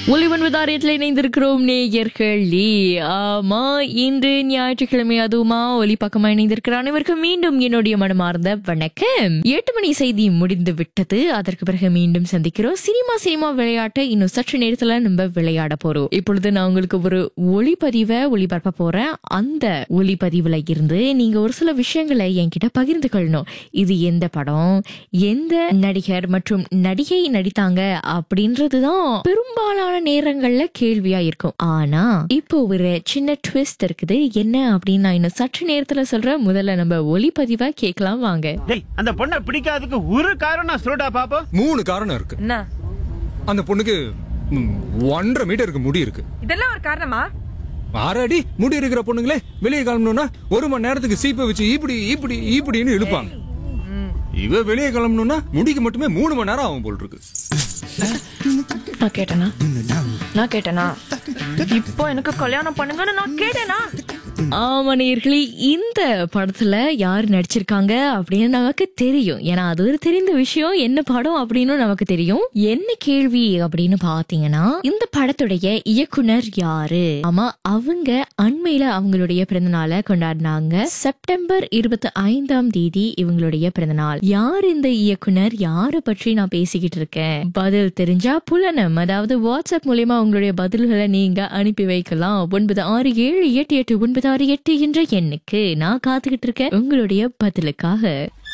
ஒளிவன் விதாரியத்தில் இணைந்திருக்கிறோம் நேயர்களே ஆமா இன்று ஞாயிற்றுக்கிழமை அதுவுமா ஒலி பக்கமா இணைந்திருக்கிற அனைவருக்கும் மீண்டும் என்னுடைய மனமார்ந்த வணக்கம் எட்டு மணி செய்தி முடிந்து விட்டது அதற்கு பிறகு மீண்டும் சந்திக்கிறோம் சினிமா சினிமா விளையாட்டை இன்னும் சற்று நேரத்துல நம்ம விளையாட போறோம் இப்பொழுது நான் உங்களுக்கு ஒரு ஒளிப்பதிவை ஒளிபரப்ப போறேன் அந்த ஒளிப்பதிவுல இருந்து நீங்க ஒரு சில விஷயங்களை என்கிட்ட பகிர்ந்து கொள்ளணும் இது எந்த படம் எந்த நடிகர் மற்றும் நடிகை நடித்தாங்க அப்படின்றதுதான் பெரும்பாலான நேரங்கள்ல கேள்வியா இருக்கும் ஆனா இப்போ ஒரு சின்ன ட்விஸ்ட் இருக்குது என்ன அப்படின்னு நான் இன்னும் சற்று நேரத்துல சொல்றேன் முதல்ல நம்ம ஒளிப்பதிவா கேட்கலாம் வாங்க டேய் அந்த பொண்ணை பிடிக்காததுக்கு ஒரு காரணம் சொல்லுடா பாப்போம் மூணு காரணம் இருக்கு என்ன அந்த பொண்ணுக்கு ம், ஒன்றரை மீட்டருக்கு முடி இருக்கு இதெல்லாம் ஒரு காரணமா ஆறாடி முடி இருக்கிற பொண்ணுங்களே வெளியே கிளம்பணும்னா ஒரு மணி நேரத்துக்கு சீப்பை வச்சு இப்படி இப்படி இப்படின்னு இழுப்பாங்க இவ வெளியே கிளம்பணும்னா முடிக்கு மட்டுமே மூணு மணி நேரம் ஆகும் போல் இருக்கு நான் கேட்டேனா நான் கேட்டேனா இப்போ எனக்கு கல்யாணம் பண்ணுங்கன்னு நான் கேட்டேனா ஆமா நேயர்களே இந்த படத்துல யார் நடிச்சிருக்காங்க அப்படின்னு நமக்கு தெரியும் ஏன்னா அது ஒரு தெரிந்த விஷயம் என்ன படம் அப்படின்னு நமக்கு தெரியும் என்ன கேள்வி அப்படின்னு பாத்தீங்கன்னா இந்த படத்துடைய இயக்குனர் யாரு ஆமா அவங்க அண்மையில அவங்களுடைய பிறந்தநாளை கொண்டாடினாங்க செப்டம்பர் இருபத்தி ஐந்தாம் தேதி இவங்களுடைய பிறந்தநாள் யார் இந்த இயக்குனர் யாரை பற்றி நான் பேசிக்கிட்டு இருக்கேன் பதில் தெரிஞ்சா புலனம் அதாவது வாட்ஸ்அப் மூலியமா உங்களுடைய பதில்களை நீங்க அனுப்பி வைக்கலாம் ஒன்பது ஆறு ஏழு எட்டு எட்டு ஒன்பது ஆறு எட்டு என்ற எண்ணுக்கு நான் காத்துக்கிட்டு இருக்கேன் உங்களுடைய பதிலுக்காக